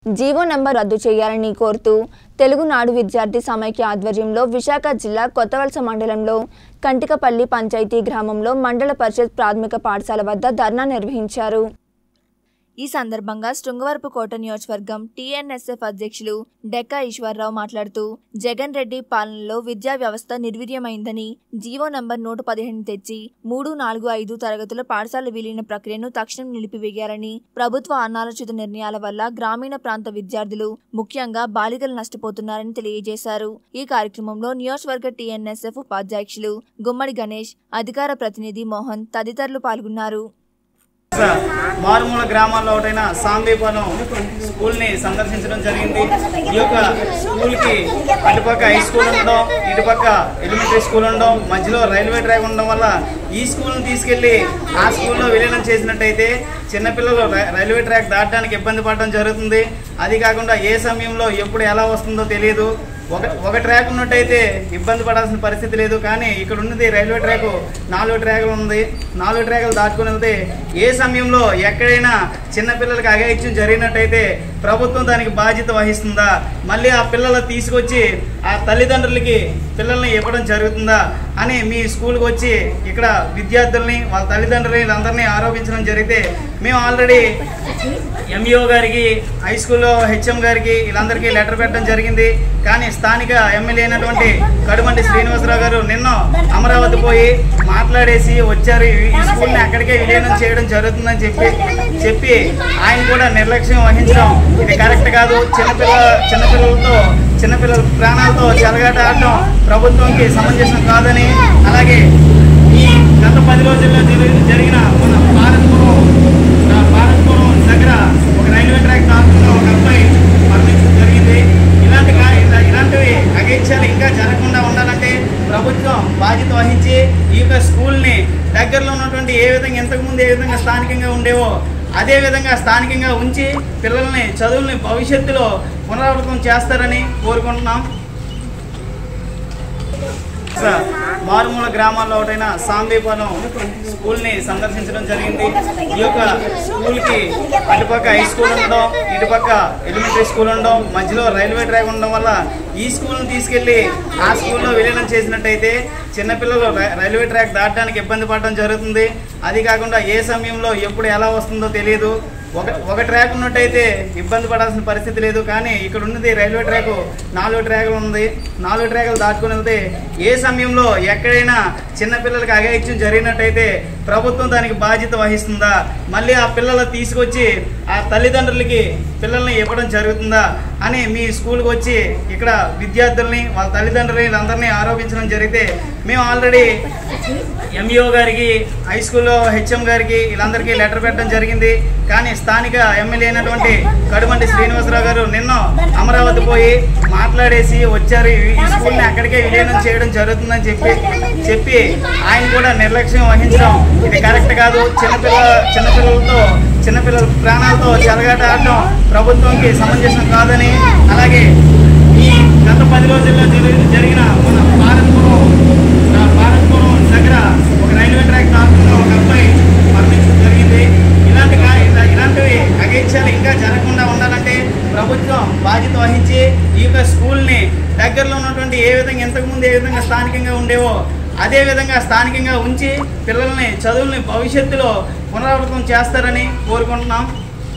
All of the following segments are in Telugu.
జీవో నంబర్ రద్దు చేయాలని కోరుతూ తెలుగునాడు విద్యార్థి సమైక్య ఆధ్వర్యంలో విశాఖ జిల్లా కొత్తవలస మండలంలో కంటికపల్లి పంచాయతీ గ్రామంలో మండల పరిషత్ ప్రాథమిక పాఠశాల వద్ద ధర్నా నిర్వహించారు ఈ సందర్భంగా శృంగవరపు కోట నియోజకవర్గం టీఎన్ఎస్ఎఫ్ అధ్యక్షులు డెక్కా ఈశ్వరరావు మాట్లాడుతూ జగన్ రెడ్డి పాలనలో విద్యా వ్యవస్థ నిర్వీర్యమైందని జీవో నంబర్ నూట పదిహేను తెచ్చి మూడు నాలుగు ఐదు తరగతుల పాఠశాల విలీన ప్రక్రియను తక్షణం నిలిపివేయాలని ప్రభుత్వ అనాలోచిత నిర్ణయాల వల్ల గ్రామీణ ప్రాంత విద్యార్థులు ముఖ్యంగా బాలికలు నష్టపోతున్నారని తెలియజేశారు ఈ కార్యక్రమంలో నియోజకవర్గ టీఎన్ఎస్ఎఫ్ ఉపాధ్యక్షులు గుమ్మడి గణేష్ అధికార ప్రతినిధి మోహన్ తదితరులు పాల్గొన్నారు మారుమూల గ్రామాల్లో ఒకటైన సాంబీపురం స్కూల్ని సందర్శించడం జరిగింది ఈ యొక్క స్కూల్కి అటుపక్క హై స్కూల్ ఉండడం ఇటుపక్క ఎలిమెంటరీ స్కూల్ ఉండడం మధ్యలో రైల్వే ట్రాక్ ఉండడం వల్ల ఈ స్కూల్ని తీసుకెళ్లి ఆ స్కూల్లో విలీనం చేసినట్టయితే చిన్నపిల్లలు రై- రైల్వే ట్రాక్ దాటడానికి ఇబ్బంది పడడం జరుగుతుంది అది కాకుండా ఏ సమయంలో ఎప్పుడు ఎలా వస్తుందో తెలియదు ఒక ఒక ట్రాక్ ఉన్నట్టయితే ఇబ్బంది పడాల్సిన పరిస్థితి లేదు కానీ ఇక్కడ ఉన్నది రైల్వే ట్రాక్ నాలుగు ట్రాకులు ఉంది నాలుగు ట్రాకులు దాటుకుని వెళ్తే ఏ సమయంలో ఎక్కడైనా చిన్నపిల్లలకి అఘాయిత్యం జరిగినట్టయితే ప్రభుత్వం దానికి బాధ్యత వహిస్తుందా మళ్ళీ ఆ పిల్లలు తీసుకొచ్చి ఆ తల్లిదండ్రులకి పిల్లల్ని ఇవ్వడం జరుగుతుందా అని మీ స్కూల్కి వచ్చి ఇక్కడ విద్యార్థుల్ని వాళ్ళ తల్లిదండ్రులని అందరినీ ఆరోపించడం జరిగితే మేము ఆల్రెడీ ఎంఈఓ గారికి హై స్కూల్లో హెచ్ఎం గారికి వీళ్ళందరికీ లెటర్ పెట్టడం జరిగింది కానీ స్థానిక ఎమ్మెల్యే అయినటువంటి కడుమంటి శ్రీనివాసరావు గారు నిన్న అమరావతి పోయి మాట్లాడేసి వచ్చారు ఈ ఈ స్కూల్ని అక్కడికే విలీనం చేయడం జరుగుతుందని చెప్పి చెప్పి ఆయన కూడా నిర్లక్ష్యం వహించడం ఇది కరెక్ట్ కాదు చిన్నపిల్ల చిన్నపిల్లలతో చిన్నపిల్లల ప్రాణాలతో చెలగాట ఆడటం ప్రభుత్వంకి సమంజసం కాదని అలాగే ఈ గత పది రోజుల్లో జరి- జరిగిన మన భారత్పురం ఆ భారత్పురం దగ్గర ఒక రైల్వే ట్రాక్ దాటుతున్న ఒక అబ్బాయి మరణించడం జరిగింది ఇలాంటి కా- ఇలా- ఇలాంటివి అగేత్యాలు ఇంకా జరగకుండా ఉండాలంటే ప్రభుత్వం బాధ్యత వహించి ఈ యొక్క స్కూల్ని దగ్గరలో ఉన్నటువంటి ఏ విధంగా ఇంతకుముందు ఏ విధంగా స్థానికంగా ఉండేవో అదే విధంగా స్థానికంగా ఉంచి పిల్లల్ని చదువుల్ని భవిష్యత్తులో పునరావృతం చేస్తారని కోరుకుంటున్నాం సార్, మారుమూల గ్రామాల్లో ఒకటైన సాంబీపురం స్కూల్ని సందర్శించడం జరిగింది ఈ యొక్క స్కూల్కి అటుపక్క హై స్కూల్ ఉండడం ఇటుపక్క ఎలిమెంటరీ స్కూల్ ఉండడం మధ్యలో రైల్వే ట్రాక్ ఉండడం వల్ల ఈ స్కూల్ని తీసుకెళ్లి ఆ స్కూల్లో విలీనం చేసినట్టయితే చిన్నపిల్లలు రై- రైల్వే ట్రాక్ దాటడానికి ఇబ్బంది పడడం జరుగుతుంది అది కాకుండా ఏ సమయంలో ఎప్పుడు ఎలా వస్తుందో తెలియదు ఒక ఒక ట్రాక్ ఉన్నట్టయితే ఇబ్బంది పడాల్సిన పరిస్థితి లేదు కానీ ఇక్కడ ఉన్నది రైల్వే ట్రాక్ నాలుగు ట్రాకులు ఉంది నాలుగు ట్రాకులు దాటుకుని వెళ్తే ఏ సమయంలో ఎక్కడైనా చిన్నపిల్లలకి అఘాయిత్యం జరిగినట్టయితే ప్రభుత్వం దానికి బాధ్యత వహిస్తుందా మళ్ళీ ఆ పిల్లలు తీసుకొచ్చి ఆ తల్లిదండ్రులకి పిల్లల్ని ఇవ్వడం జరుగుతుందా అని మీ స్కూల్కి వచ్చి ఇక్కడ విద్యార్థుల్ని వాళ్ళ తల్లిదండ్రులని అందరినీ ఆరోపించడం జరిగితే మేము ఆల్రెడీ ఎంఈఓ గారికి హై స్కూల్లో హెచ్ఎం గారికి వీళ్ళందరికీ లెటర్ పెట్టడం జరిగింది కానీ స్థానిక ఎమ్మెల్యే అయినటువంటి కడుమంటి శ్రీనివాసరావు గారు నిన్న అమరావతి పోయి మాట్లాడేసి వచ్చారు ఈ ఈ స్కూల్ని అక్కడికే విలీనం చేయడం జరుగుతుందని చెప్పి చెప్పి ఆయన కూడా నిర్లక్ష్యం వహించడం ఇది కరెక్ట్ కాదు చిన్నపిల్ల చిన్నపిల్లలతో చిన్నపిల్లల ప్రాణాలతో చెలగాట ఆడటం ప్రభుత్వంకి సమంజసం కాదని అలాగే ఈ గత పది రోజుల్లో జరి- జరిగిన మన భారత్పురం ఆ భారత్పురం దగ్గర ఒక రైల్వే ట్రాక్ దాటుతున్న ఒక అబ్బాయి మరణించడం జరిగింది ఇలాంటి కా- ఇలా- ఇలాంటివి అగేత్యాలు ఇంకా జరగకుండా ఉండాలంటే ప్రభుత్వం బాధ్యత వహించి ఈ యొక్క స్కూల్ని దగ్గరలో ఉన్నటువంటి ఏ విధంగా ఇంతకుముందు ఏ విధంగా స్థానికంగా ఉండేవో అదే విధంగా స్థానికంగా ఉంచి పిల్లల్ని చదువుల్ని భవిష్యత్తులో పునరావృతం చేస్తారని కోరుకుంటున్నాం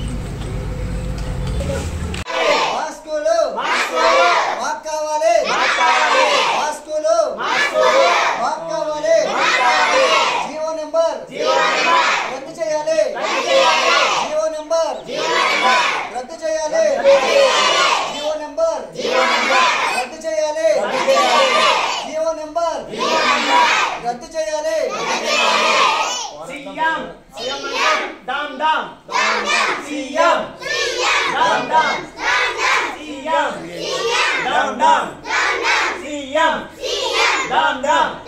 మాస్కులు మాకు కావాలి మాస్కులు మాకు కావాలి జీవో నెంబర్ రద్దు చేయాలి జీవో నెంబర్ రద్దు చేయాలి జీవో నెంబర్ రద్దు చేయాలి జీవో నెంబర్ రద్దు చేయాలి CM down down CM down down CM down down CM down dam